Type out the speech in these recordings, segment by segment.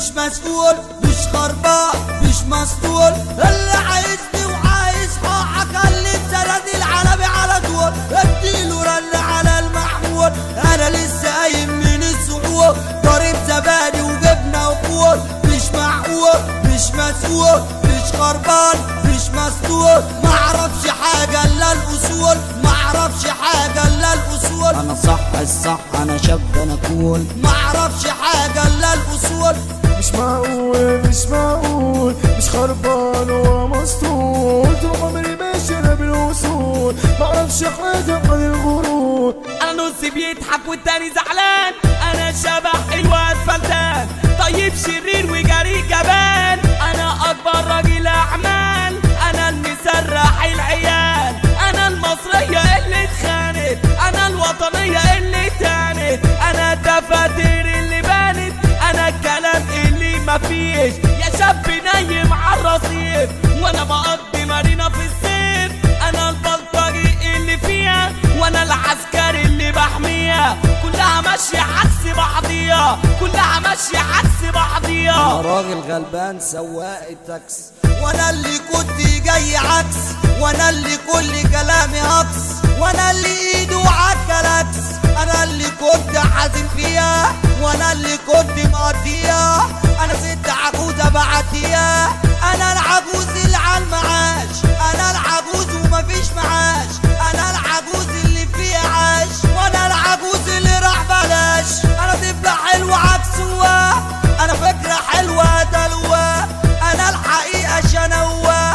مش مسؤول مش خربان مش مسؤول اللي عايزني وعايز حقك اللي بسندي العالمي على طول اديله رن على المحمول انا لسه قايم من السحور ضارب زبادي وجبنه وفول مش معقول مش مسؤول مش خربان مش مسؤول معرفش حاجه الا الاصول معرفش حاجه الا الاصول انا صح الصح انا شاب انا كول معرفش حاجه الا الاصول مش معقول مش معقول مش خربان ولا مسطول طول عمري ماشي انا بالوصول معرفش حاجة عن الغرور انا نص بيضحك والتاني زعلان انا شبح الواد فلتان طيب شرير وجريء جبان انا اكبر راجل اعمال انا المسرح العيال انا المصرية اللي اتخانت انا الوطنية اللي تانت انا الدفاتر اللي بانت انا الكلام اللي مفيش يا شاب نايم على الرصيف وانا بقضي مارينا في الصيف انا البلطجي اللي فيها وانا العسكري اللي بحميها كلها ماشية عكس بعضيها كلها ماشية عكس انا بعضيها راجل غلبان سواق التاكس وانا اللي كنت جاي عكس وانا اللي كل كلامي هكس وانا اللي ايده عالكلاكس انا اللي كنت حازم فيها وانا اللي كنت مقضيها انا ست عجوزة بعديها انا العجوز اللي على المعاش انا العجوز ومفيش معاش انا العجوز اللي فيها عاش وانا العجوز اللي راح بلاش انا طفلة حلوة عكسوة انا فكرة حلوة دلوة انا الحقيقة شنوة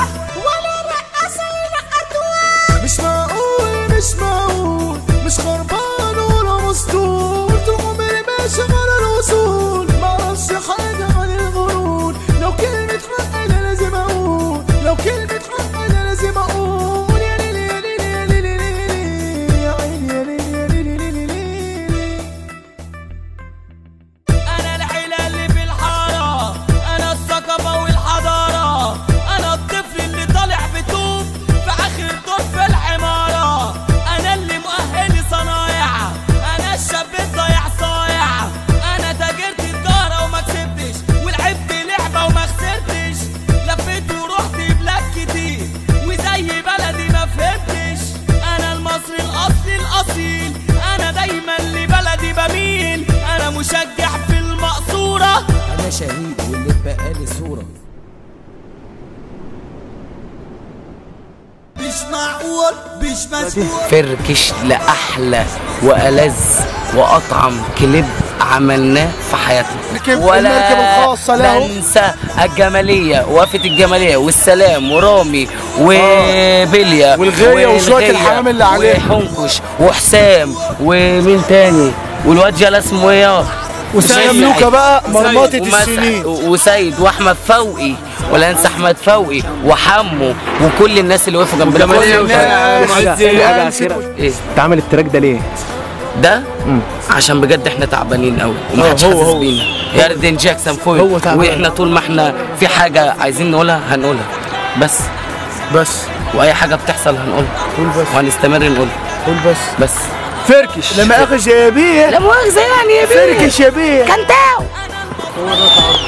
مش معقول مش معقول مش خربان ولا مسطول طول عمري ماشي على الوصول معرفش حاجة عن الغرور لو كلمة حق انا لازم اقول لو كلمة حق انا لازم اقول يا ليلي يا ليلي يا ليلي يا ليلي يا عيني يا ليلي يا ليلي يا ليلي انا العيلة اللي في الحارة انا الثقافة والحضارة انا الطفل اللي طالع بتوب في اخر دور في العمارة انا اللي مؤهل صنايع انا الشاب الضايع صايع انا تاجرت الدارة وما كسبتش ولعبت لعبة وما خسرتش لفيت ورحت بلاد كتير وزي بلدي ما فهمتش انا المصري الاصلي الاصيل انا دايما لبلدي بميل انا مشجع في المقصورة انا شهيد واللي اتبقى لي صوره مش معقول مش مسؤول فركش لأحلى وألذ وأطعم كليب عملناه في حياتنا ركب المركب الخاصة له. ننسى الجمالية وقفة الجمالية والسلام ورامي وبليا والغية وشوية والغية الحمام اللي عليه. وحنكش وحسام ومين تاني والواد جالا اسمه ايه وسام لوكا بقى مرمطة ومسح- السنين وسيد واحمد فوقي ولا انسى احمد فوقي وحمو وكل الناس اللي وقفوا جنبنا كل الناس- ايه اتعمل التراك ده ليه؟ ده عشان بجد احنا تعبانين قوي هو- ومحدش هو- حاسس هو. بينا يا ريدين جاكسون فوق هو تعبان. واحنا طول ما احنا في حاجه عايزين نقولها هنقولها بس بس واي حاجه بتحصل هنقولها قول بس وهنستمر نقولها قول بس بس فركش لما اخش يا بيه لا مؤاخذه يعني يا بيه فركش يا بيه كان تاو